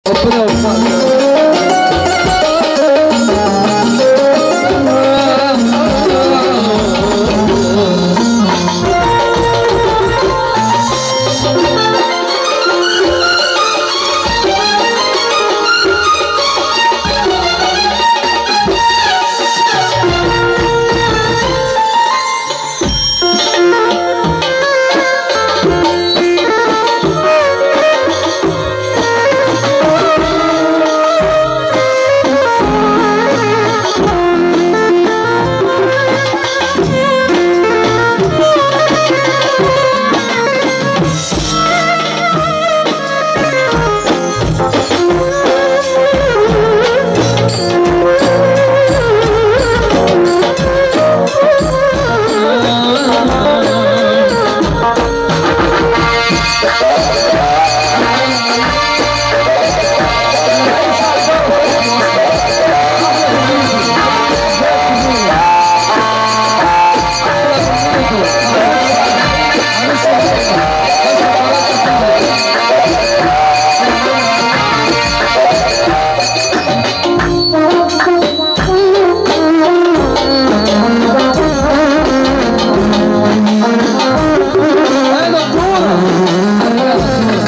ربنا يوفقك يا دكتورة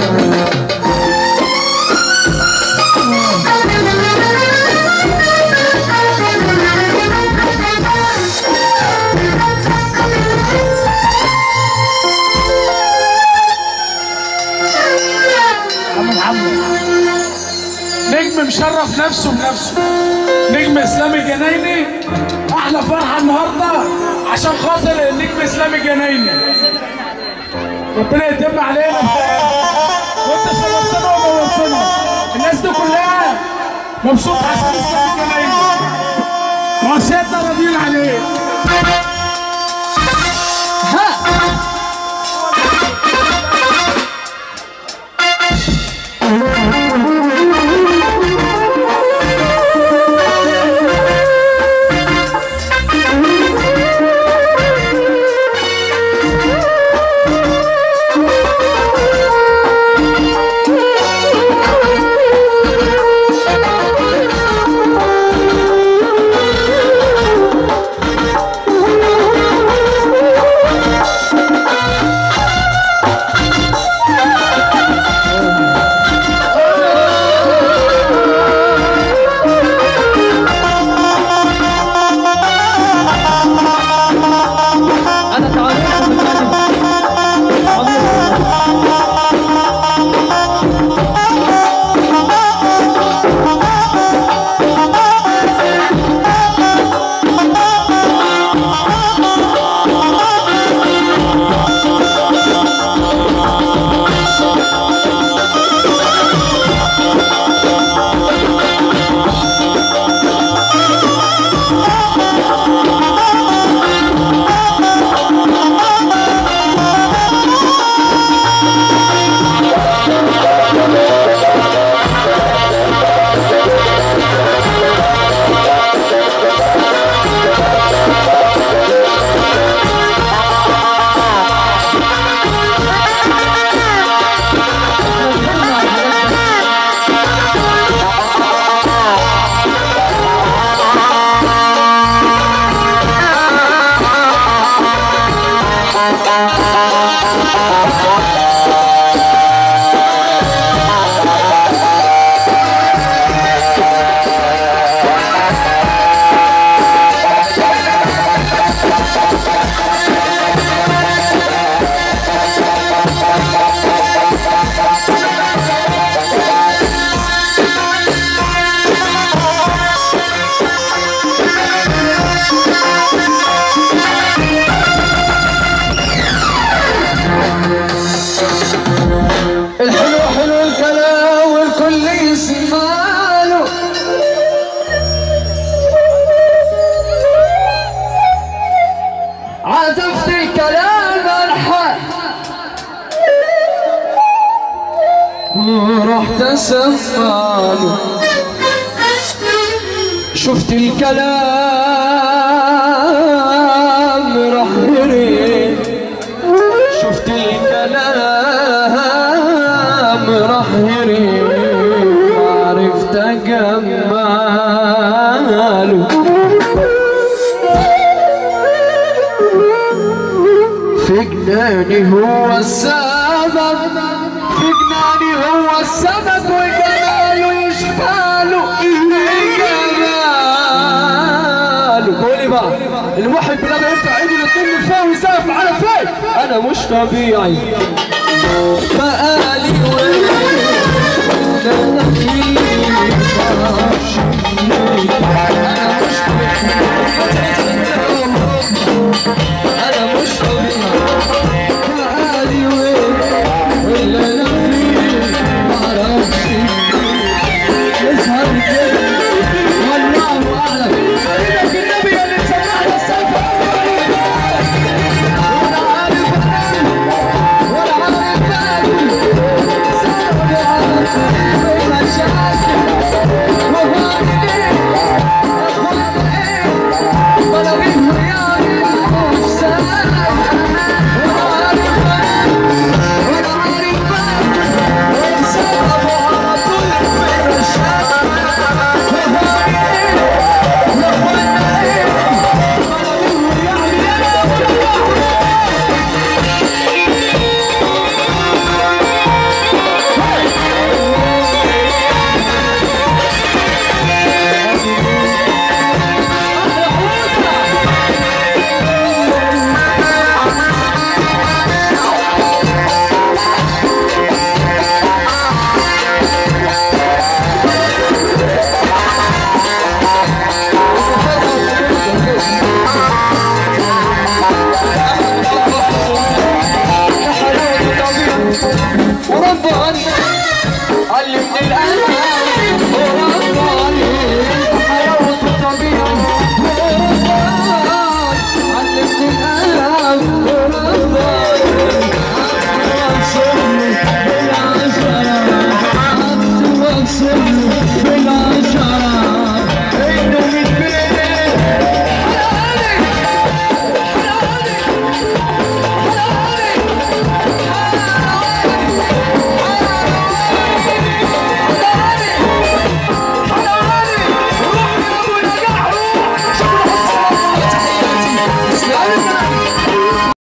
عم محمد نجم مشرف نفسه بنفسه نجم اسلامي جنايني احلى فرحه النهارده عشان خاطر النجم اسلامي جنايني ربنا يتم علينا وانت شرفتنا ونورتنا الناس دي كلها مبسوطه عشان اسلامي جنايني وسيادنا راضيين عليه انا تعرفت بالكلمة الحلو حلو الكلام والكل يسمع له عزفت الكلام الحق ورحت اسمع له شفت الكلام راح يريد شفت الكلام راح يريد تجماله في جناني هو السبب في جناني هو السبب وجماله يشفاله جماله قولي بقى المحب لما يرفع ايده الاثنين لفوق ويسقف على فين انا مش طبيعي بقالي وين